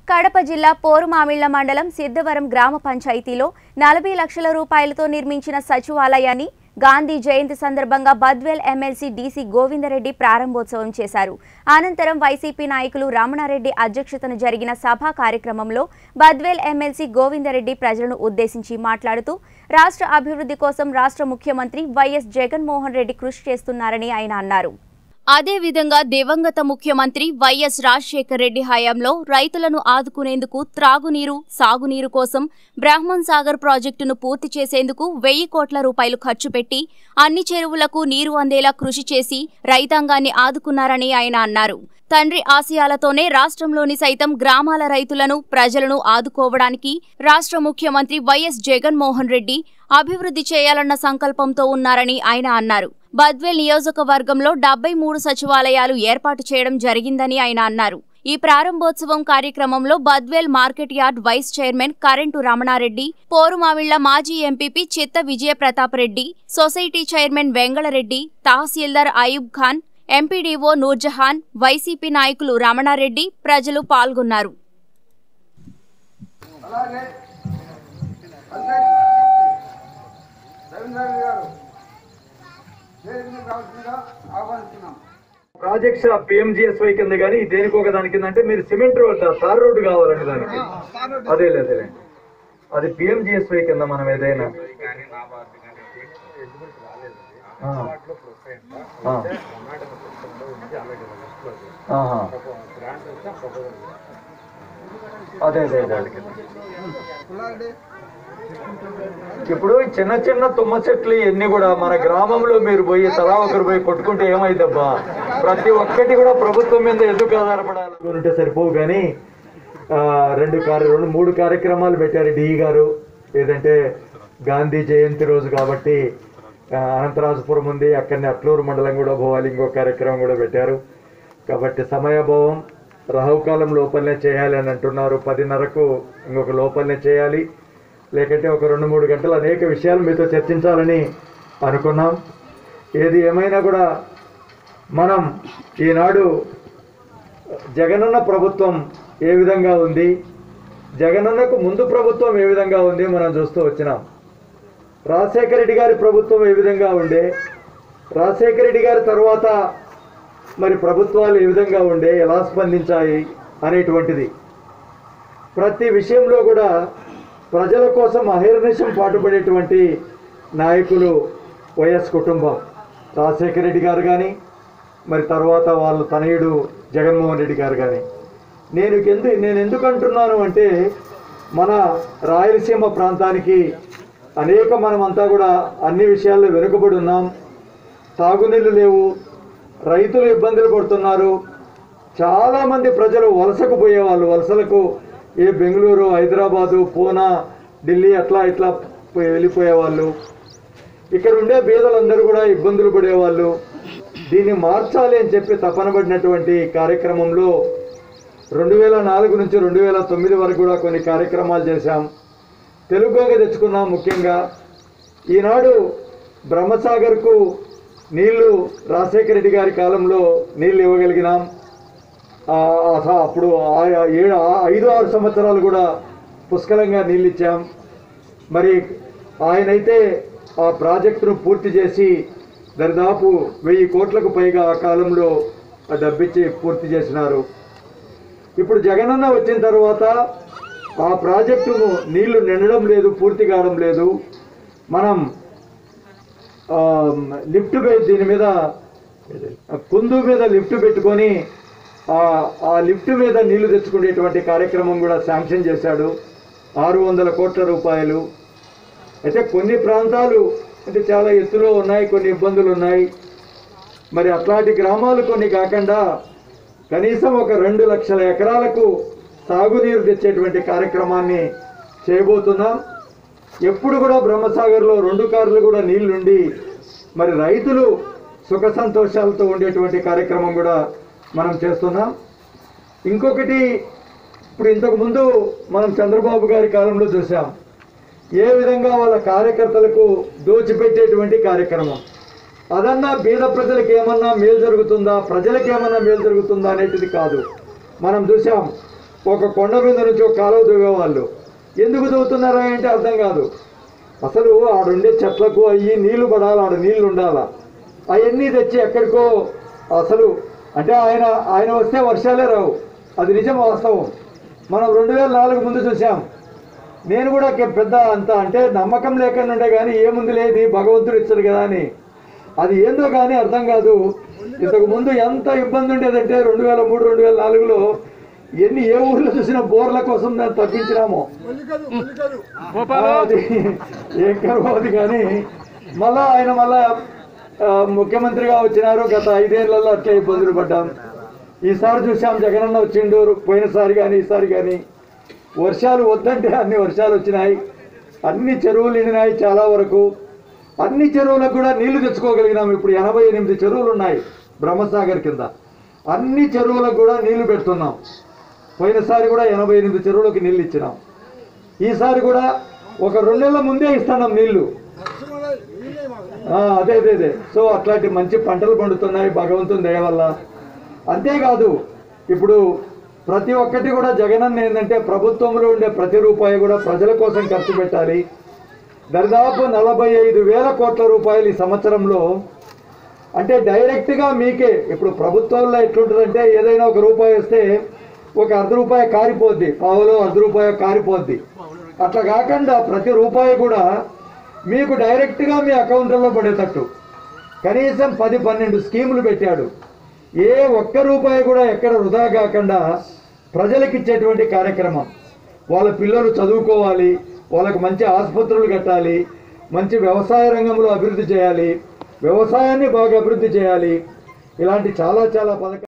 కడప జిల్లా పోరుమామిళ్ల మండలం సిద్ధవరం గ్రామ పంచాయతీలో నలభై లక్షల రూపాయలతో నిర్మించిన సచివాలయాన్ని గాంధీ జయంతి సందర్భంగా బద్వేల్ ఎమ్మెల్సీ డీసీ గోవిందరెడ్డి ప్రారంభోత్సవం చేశారు అనంతరం వైసీపీ నాయకులు రమణారెడ్డి అధ్యక్షతన జరిగిన సభా కార్యక్రమంలో బద్వేల్ ఎమ్మెల్సీ గోవిందరెడ్డి ప్రజలను ఉద్దేశించి మాట్లాడుతూ రాష్ట్ర అభివృద్ధి కోసం రాష్ట్ర ముఖ్యమంత్రి వైఎస్ జగన్మోహన్ రెడ్డి కృషి చేస్తున్నారని ఆయన అన్నారు అదేవిధంగా దివంగత ముఖ్యమంత్రి వైఎస్ రాజశేఖర్ రెడ్డి హయాంలో రైతులను ఆదుకునేందుకు త్రాగునీరు సాగునీరు కోసం బ్రాహ్మణ్ సాగర్ ప్రాజెక్టును పూర్తి చేసేందుకు వెయ్యి కోట్ల రూపాయలు ఖర్చు పెట్టి అన్ని చెరువులకు నీరు అందేలా కృషి చేసి రైతాంగాన్ని ఆదుకున్నారని ఆయన అన్నారు తండ్రి ఆశయాలతోనే రాష్ట్రంలోని సైతం గ్రామాల రైతులను ప్రజలను ఆదుకోవడానికి రాష్ట్ర ముఖ్యమంత్రి వైఎస్ జగన్మోహన్ రెడ్డి అభివృద్ధి చేయాలన్న సంకల్పంతో ఉన్నారని ఆయన అన్నారు బద్వేల్ నియోజకవర్గంలో డెబ్బై మూడు సచివాలయాలు ఏర్పాటు చేయడం జరిగిందని ఆయన అన్నారు ఈ ప్రారంభోత్సవం కార్యక్రమంలో Badvel market yard vice chairman current Ramanareddy Porumamilla మాజీ MPP Chitta Vijayaprathap Reddy society chairman Vengalareddy తహసీల్దార్ అయూబ్ ఖాన్ ఎంపీడీఓ నూర్జహాన్ వైసీపీ నాయకులు రమణారెడ్డి ప్రజలు పాల్గొన్నారు అలాగే అంటే రవీంద్ర గారు వేదిక మీద రావాల్సిందిగా ఆహ్వానిస్తున్నాం ప్రాజెక్ట్స్ పిఎంజిఎస్వై కింద కానీ దేనికి ఒక దాని కింద అంటే మీరు సిమెంట్ రోడ్ తార్ రోడ్డు కావాలండి దానికి అదే అదేలే అది పిఎంజిఎస్వై కింద మనం ఏదైనా ఆ. ఆ. ఆహా. అదే అదే అదే అదే. ఇప్పుడు ఈ చిన్న చిన్న తుమ్మ చెట్లు ఇవన్నీ కూడా మన గ్రామంలో మీరు పోయి తలా ఒకరు పోయి కొట్టుకుంటే ఏమైందబ్బా ప్రతి ఒక్కటి కూడా ప్రభుత్వం మీద ఎందుకు ఆధారపడాలి ఉంటే సరిపోవు కానీ ఆ, రెండు కార్య రెండు మూడు కార్యక్రమాలు పెట్టారు డి గారు ఏదంటే గాంధీ జయంతి రోజు కాబట్టి ఆ, అనంతరాజపురం ఉంది అక్కడనే అట్లూరు మండలం కూడా పోవాలి ఇంకో కార్యక్రమం కూడా పెట్టారు కాబట్టి సమయభావం రాహుకాలం లోపలనే చేయాలి అని అంటున్నారు పదిన్నరకు ఇంకొక లోపలనే చేయాలి లేకంటే ఒక రెండు మూడు గంటలు అనేక విషయాలు మీతో చర్చించాలని అనుకున్నాం ఏది ఏమైనా కూడా మనం ఈనాడు జగనన్న ప్రభుత్వం ఏ విధంగా ఉంది జగనన్నకు ముందు ప్రభుత్వం ఏ విధంగా ఉంది మనం చూస్తూ వచ్చినాం రాజశేఖర రెడ్డి గారి ప్రభుత్వం ఏ విధంగా ఉండే రాజశేఖర రెడ్డి గారి తర్వాత మరి ప్రభుత్వాలు ఏ విధంగా ఉండే ఎలా స్పందించాయి అనేటువంటిది ప్రతి విషయంలో కూడా ప్రజల కోసం అహర్నిశం పాటుపడేటువంటి నాయకులు వైఎస్ కుటుంబం రాజశేఖర రెడ్డి గారు కానీ మరి తర్వాత వాళ్ళ తనయుడు జగన్మోహన్ రెడ్డి గారు కానీ నేను ఎందు నేను ఎందుకు అంటున్నాను అంటే మన రాయలసీమ ప్రాంతానికి అనేక మనమంతా కూడా అన్ని విషయాల్లో వెనుకబడి ఉన్నాం తాగునీళ్ళు లేవు రైతులు ఇబ్బందులు పడుతున్నారు చాలామంది ప్రజలు వలసకు పోయేవాళ్ళు వలసలకు ఏ బెంగళూరు హైదరాబాదు పూనా ఢిల్లీ అట్లా ఇట్లా పోయి- వెళ్ళిపోయేవాళ్ళు ఇక్కడ ఉండే బీదలందరూ కూడా ఇబ్బందులు పడేవాళ్ళు దీన్ని మార్చాలి అని చెప్పి తపన పడినటువంటి కార్యక్రమంలో రెండు వేల నాలుగు నుంచి రెండు వేల తొమ్మిది వరకు కూడా కొన్ని కార్యక్రమాలు చేశాం తెలుగుగా తెచ్చుకున్నాం ముఖ్యంగా ఈనాడు బ్రహ్మసాగర్కు నీళ్లు రాజశేఖర రెడ్డి గారి కాలంలో నీళ్లు ఇవ్వగలిగినాం ఆ, ఆ- అప్పుడు ఆ- ఏడు ఆ- ఐదు ఆరు సంవత్సరాలు కూడా పుష్కలంగా నీళ్ళు ఇచ్చాం మరి ఆయనైతే ఆ ప్రాజెక్టును పూర్తి చేసి దరిదాపు వెయ్యి కోట్లకు పైగా ఆ కాలంలో ఆ డబ్బిచ్చి పూర్తి చేసినారు ఇప్పుడు జగనన్న వచ్చిన తర్వాత ఆ ప్రాజెక్టును నీళ్లు నిండడం లేదు పూర్తి కావడం లేదు మనం ఆ, లిఫ్ట్ పె- దీని మీద కుందు మీద లిఫ్ట్ పెట్టుకొని ఆ ఆ లిఫ్ట్ మీద నీళ్లు తెచ్చుకునేటువంటి కార్యక్రమం కూడా శాంక్షన్ చేశాడు ఆరు వందల కోట్ల రూపాయలు అయితే కొన్ని ప్రాంతాలు అంటే చాలా ఎత్తులో ఉన్నాయి కొన్ని ఇబ్బందులు ఉన్నాయి మరి అట్లాంటి గ్రామాలు కొన్ని కాకుండా కనీసం ఒక రెండు లక్షల ఎకరాలకు సాగునీరు తెచ్చేటువంటి కార్యక్రమాన్ని చేయబోతున్నాం ఎప్పుడు కూడా బ్రహ్మసాగర్లో రెండు కార్లు కూడా నీళ్లుండి మరి రైతులు సుఖ సంతోషాలతో ఉండేటువంటి కార్యక్రమం కూడా మనం చేస్తున్నాం ఇంకొకటి ఇప్పుడు ఇంతకు ముందు మనం చంద్రబాబు గారి కాలంలో చూసాం ఏ విధంగా వాళ్ళ కార్యకర్తలకు దోచిపెట్టేటువంటి కార్యక్రమం అదన్నా బీద ప్రజలకు ఏమన్నా మేలు జరుగుతుందా ప్రజలకు ఏమన్నా మేలు జరుగుతుందా అనేటిది కాదు మనం చూసాం ఒక కొండ మీద నుంచి ఒక కాలువ దువ్వేవాళ్ళు ఎందుకు దువ్వుతున్నారా అంటే అర్థం కాదు అసలు ఆడుండే చెట్లకు అయ్యి నీళ్లు పడాలి ఆడ నీళ్లు ఉండాలా అవన్నీ తెచ్చి ఎక్కడికో అసలు అంటే ఆయన ఆయన వస్తే వర్షాలే రావు అది నిజం వాస్తవం మనం రెండు వేల నాలుగు ముందు చూసాం నేను కూడా కే- పెద్ద అంత అంటే నమ్మకం లేకుండా ఉండే కానీ ఏముంది లేదు భగవంతుడు ఇచ్చాడు కదా అని అది ఏందో కానీ అర్థం కాదు ఇంతకు ముందు ఎంత ఇబ్బంది ఉండేదంటే రెండు వేల మూడు రెండు వేల నాలుగులో ఎన్ని ఏ ఊర్లో చూసినా బోర్ల కోసం దాన్ని తప్పించినామో అది ఏం కరువు అది కానీ మళ్ళా ఆయన మళ్ళా ఆ, ముఖ్యమంత్రిగా వచ్చినారు గత ఐదేళ్లలో అట్లే ఇబ్బందులు పడ్డాం ఈసారి చూసాం జగనన్న వచ్చిండు పోయినసారి కానీ ఈసారి కానీ వర్షాలు వద్దంటే అన్ని వర్షాలు వచ్చినాయి అన్ని చెరువులు నిండినాయి చాలా వరకు అన్ని చెరువులకు కూడా నీళ్లు తెచ్చుకోగలిగినాం ఇప్పుడు ఎనభై ఎనిమిది చెరువులు ఉన్నాయి బ్రహ్మసాగర్ కింద అన్ని చెరువులకు కూడా నీళ్లు పెడుతున్నాం పోయినసారి కూడా ఎనభై ఎనిమిది చెరువులకు నీళ్లు ఇచ్చినాం ఈసారి కూడా ఒక రెండు నెలల ముందే ఇస్తున్నాం నీళ్లు ఆ, అదే అదే అదే సో అట్లాంటి మంచి పంటలు పండుతున్నాయి భగవంతుని దయ వల్ల అంతేకాదు ఇప్పుడు ప్రతి ఒక్కటి కూడా జగనన్న ఏంటంటే ప్రభుత్వంలో ఉండే ప్రతి రూపాయి కూడా ప్రజల కోసం ఖర్చు పెట్టాలి దరిదాపు నలభై ఐదు వేల కోట్ల రూపాయలు ఈ సంవత్సరంలో అంటే డైరెక్ట్గా మీకే ఇప్పుడు ప్రభుత్వంలో ఎట్లుంటుందంటే ఏదైనా ఒక రూపాయి వస్తే ఒక అర్ధ రూపాయి కారిపోద్ది పావులో అర్ధ రూపాయి కారిపోద్ది అట్లా కాకుండా ప్రతి రూపాయి కూడా మీకు డైరెక్ట్గా మీ అకౌంట్లో పడేటట్టు కనీసం పది పన్నెండు స్కీములు పెట్టాడు ఏ ఒక్క రూపాయి కూడా ఎక్కడ వృధా కాకుండా ప్రజలకు ఇచ్చేటువంటి కార్యక్రమం వాళ్ళ పిల్లలు చదువుకోవాలి వాళ్ళకి మంచి ఆసుపత్రులు కట్టాలి మంచి వ్యవసాయ రంగంలో అభివృద్ధి చేయాలి వ్యవసాయాన్ని బాగా అభివృద్ధి చేయాలి ఇలాంటి చాలా చాలా పథకాలు